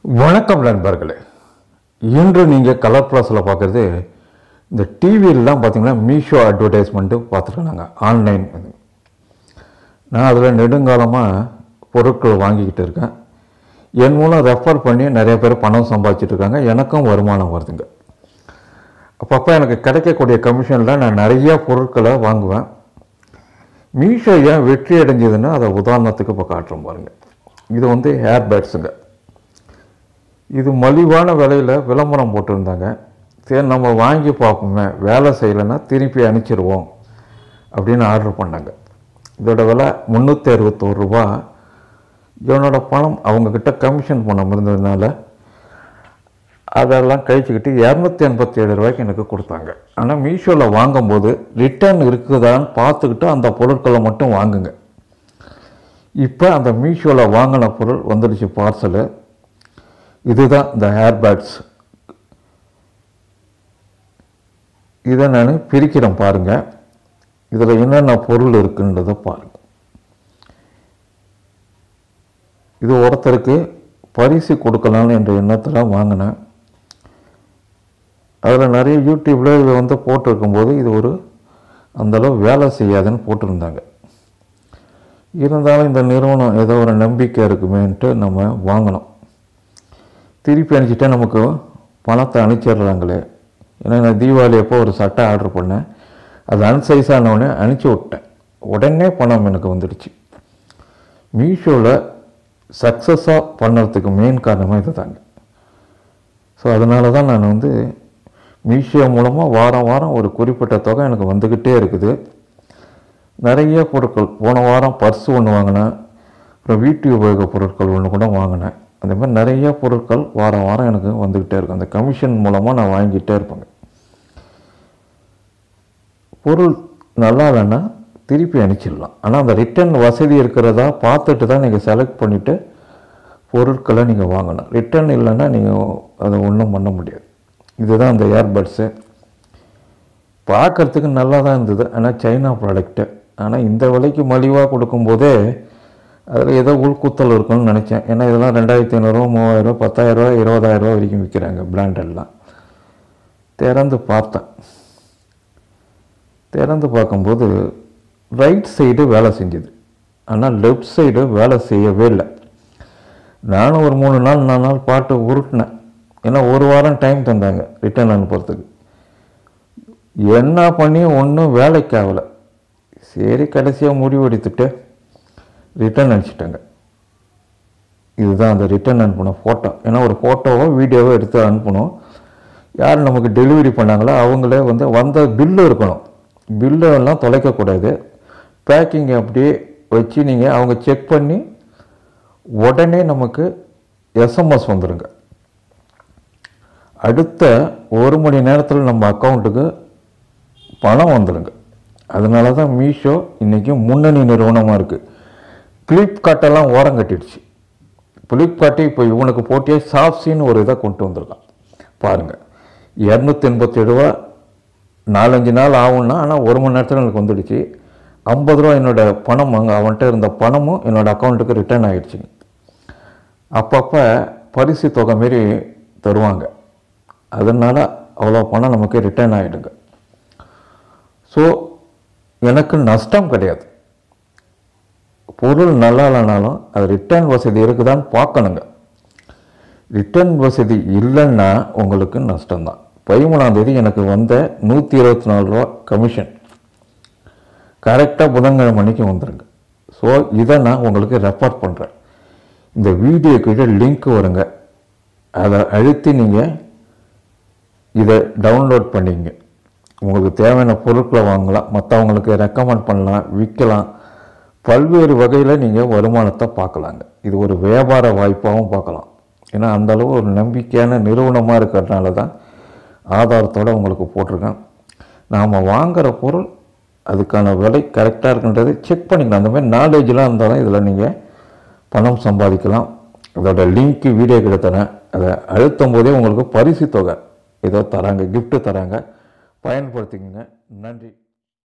வணக்கம் நண்பர்களே இன்று நீங்கள் கலர் ப்ளஸில் பார்க்குறது இந்த டிவியிலலாம் பார்த்தீங்கன்னா மீஷோ அட்வர்டைஸ்மெண்ட்டு பார்த்துருக்கோம் நாங்கள் ஆன்லைன் நான் அதில் நெடுங்காலமாக பொருட்கள் வாங்கிக்கிட்டு இருக்கேன் என் மூலம் ரெஃபர் பண்ணி நிறைய பேர் பணம் சம்பாதிச்சிட்டு இருக்காங்க எனக்கும் வருமானம் வருதுங்க அப்பப்போ எனக்கு கிடைக்கக்கூடிய கமிஷனில் நான் நிறைய பொருட்களை வாங்குவேன் மீஷோ ஏன் வெற்றி அடைஞ்சதுன்னு அதை உதாரணத்துக்கு இப்போ காட்டுறோம் பாருங்க இது வந்து ஹேர் பேட்ஸுங்க இது மலிவான விலையில் விளம்பரம் போட்டிருந்தாங்க சரி நம்ம வாங்கி பார்ப்போமே வேலை செய்யலைன்னா திருப்பி அனுப்பிச்சிருவோம் அப்படின்னு ஆர்டர் பண்ணாங்க இதோட விலை முந்நூற்றி அறுபத்தோரு ரூபா என்னோட பணம் அவங்கக்கிட்ட கமிஷன் பணம் இருந்ததுனால அதெல்லாம் கழிச்சுக்கிட்டு இரநூத்தி எண்பத்தி ஏழு ரூபாய்க்கு எனக்கு கொடுத்தாங்க ஆனால் மீஷோவில் வாங்கும்போது ரிட்டர்ன் இருக்குதான்னு பார்த்துக்கிட்டு அந்த பொருட்களை மட்டும் வாங்குங்க இப்போ அந்த மீஷோவில் வாங்கின பொருள் வந்துடுச்சு பார்சலு இதுதான் இந்த ஹேர் பேட்ஸ் இதை நான் பிரிக்கிறேன் பாருங்கள் இதில் என்னென்ன பொருள் இருக்குன்றதை பாருங்கள் இது ஒருத்தருக்கு பரிசு கொடுக்கலாம்னு என்ற எண்ணத்தில் வாங்கினேன் அதில் நிறைய யூடியூப்பில் இது வந்து போட்டிருக்கும்போது இது ஒரு அந்தளவு வேலை செய்யாதுன்னு போட்டிருந்தாங்க இருந்தாலும் இந்த நிறுவனம் ஏதோ ஒரு நம்பிக்கை இருக்குமேன்ட்டு நம்ம வாங்கினோம் திருப்பி அனுப்பிச்சிட்டா நமக்கு பணத்தை அனுப்பிச்சிடுறாங்களே ஏன்னா நான் தீபாவளி அப்போ ஒரு சட்டை ஆர்டர் பண்ணேன் அது அன்சைஸ் ஆனவுடனே அனுப்பிச்சி விட்டேன் உடனே பணம் எனக்கு வந்துடுச்சு மீஷோவில் சக்ஸஸாக பண்ணுறதுக்கு மெயின் காரணமாக இது தாங்க ஸோ அதனால தான் நான் வந்து மீஷோ மூலமாக வாரம் வாரம் ஒரு குறிப்பிட்ட தொகை எனக்கு வந்துக்கிட்டே இருக்குது நிறைய பொருட்கள் போன வாரம் பர்ஸ் ஒன்று வாங்கினேன் அப்புறம் வீட்டு உபயோக பொருட்கள் ஒன்று கூட வாங்கினேன் அந்த மாதிரி நிறைய பொருட்கள் வாரம் வாரம் எனக்கு வந்துக்கிட்டே இருக்கும் அந்த கமிஷன் மூலமாக நான் வாங்கிட்டே இருப்பேங்க பொருள் நல்லா இல்லைன்னா திருப்பி அனுப்பிச்சிடலாம் ஆனால் அந்த ரிட்டர்ன் வசதி இருக்கிறதா பார்த்துட்டு தான் நீங்கள் செலக்ட் பண்ணிவிட்டு பொருட்களை நீங்கள் வாங்கணும் ரிட்டர்ன் இல்லைன்னா நீங்கள் அதை ஒன்றும் பண்ண முடியாது இதுதான் அந்த இயர்பட்ஸு பார்க்குறதுக்கு நல்லா தான் இருந்தது ஆனால் சைனா ப்ராடக்ட்டு ஆனால் இந்த விலைக்கு மலிவாக கொடுக்கும்போதே அதில் ஏதோ உள்குத்தல் இருக்கும்னு நினச்சேன் ஏன்னா இதெல்லாம் ரெண்டாயிரத்தி ஐநூறுரூவா மூவாயிரரூவா பத்தாயிரரூவா இருபதாயிரரூவா வரைக்கும் விற்கிறாங்க பிராண்டெல்லாம் திறந்து பார்த்தேன் திறந்து பார்க்கும்போது ரைட் சைடு வேலை செஞ்சுது ஆனால் லெஃப்ட் சைடு வேலை செய்யவே இல்லை நானும் ஒரு மூணு நாள் நாலு நாள் பாட்டு உருட்டினேன் ஏன்னா ஒரு வாரம் டைம் தந்தாங்க ரிட்டர்ன் அனுப்புறதுக்கு என்ன பண்ணி ஒன்றும் வேலைக்கு ஆகலை சரி கடைசியாக முடிவெடுத்துட்டு ரிட்டர்ன் அனுப்பிச்சிட்டாங்க இதுதான் அந்த ரிட்டர்ன் அனுப்பின ஃபோட்டோ ஏன்னா ஒரு ஃபோட்டோவோ வீடியோவோ எடுத்து அனுப்பணும் யார் நமக்கு டெலிவரி பண்ணாங்களோ அவங்களே வந்து வந்த பில்லு இருக்கணும் பில்லு எல்லாம் தொலைக்கக்கூடாது பேக்கிங் அப்படியே வச்சு நீங்கள் அவங்க செக் பண்ணி உடனே நமக்கு எஸ்எம்எஸ் வந்துடுங்க அடுத்த ஒரு மணி நேரத்தில் நம்ம அக்கௌண்ட்டுக்கு பணம் வந்துடுங்க அதனால தான் மீஷோ இன்றைக்கி முன்னணி நிறுவனமாக இருக்குது ஃப்ளிப்கார்ட்டெல்லாம் ஓரம் கட்டிடுச்சு ஃப்ளிப்கார்ட்டு இப்போ இவனுக்கு போட்டியே சாப்ஸின்னு ஒரு இதை கொண்டு வந்திருக்கான் பாருங்கள் இரநூத்தி எண்பத்தேழு ரூபா நாலஞ்சு நாள் ஆகும்னா ஆனால் ஒரு மணி நேரத்தில் எனக்கு வந்துடுச்சு ஐம்பது ரூபா என்னோடய பணம் அங்கே அவன்கிட்ட இருந்த பணமும் என்னோடய அக்கௌண்ட்டுக்கு ரிட்டர்ன் ஆகிடுச்சிங்க அப்பப்போ பரிசு தொகை மாரி தருவாங்க அதனால் அவ்வளோ பணம் நமக்கு ரிட்டர்ன் ஆகிடுங்க ஸோ எனக்கு நஷ்டம் கிடையாது பொருள் நல்லா இல்லைனாலும் அது ரிட்டர்ன் வசதி இருக்குதான்னு பார்க்கணுங்க ரிட்டர்ன் வசதி இல்லைன்னா உங்களுக்கு நஷ்டம்தான் பதிமூணாம் தேதி எனக்கு வந்த நூற்றி இருபத்தி நாலு ரூபா கமிஷன் கரெக்டாக புதன்கிழமை மணிக்கு வந்துருங்க ஸோ இதை நான் உங்களுக்கு ரெஃபர் பண்ணுறேன் இந்த வீடியோ கீழே லிங்க் வருங்க அதை அழுத்தி நீங்கள் இதை டவுன்லோட் பண்ணிங்க உங்களுக்கு தேவையான பொருட்களை வாங்கலாம் மற்றவங்களுக்கு ரெக்கமெண்ட் பண்ணலாம் விற்கலாம் பல்வேறு வகையில் நீங்கள் வருமானத்தை பார்க்கலாங்க இது ஒரு வியாபார வாய்ப்பாகவும் பார்க்கலாம் ஏன்னா அந்தளவு ஒரு நம்பிக்கையான நிறுவனமாக இருக்கிறதுனால தான் ஆதாரத்தோடு உங்களுக்கு போட்டிருக்கேன் நாம் வாங்குகிற பொருள் அதுக்கான விலை கரெக்டாக இருக்குன்றதை செக் பண்ணிக்கலாம் அந்த மாதிரி நாலேஜெலாம் இருந்தாலும் இதில் நீங்கள் பணம் சம்பாதிக்கலாம் அதோட லிங்க்கு வீடியோ கிட்ட தரேன் அதை அழுத்தும் போதே உங்களுக்கு பரிசு தொகை ஏதோ தராங்க gift தராங்க பயன்படுத்திக்கங்க நன்றி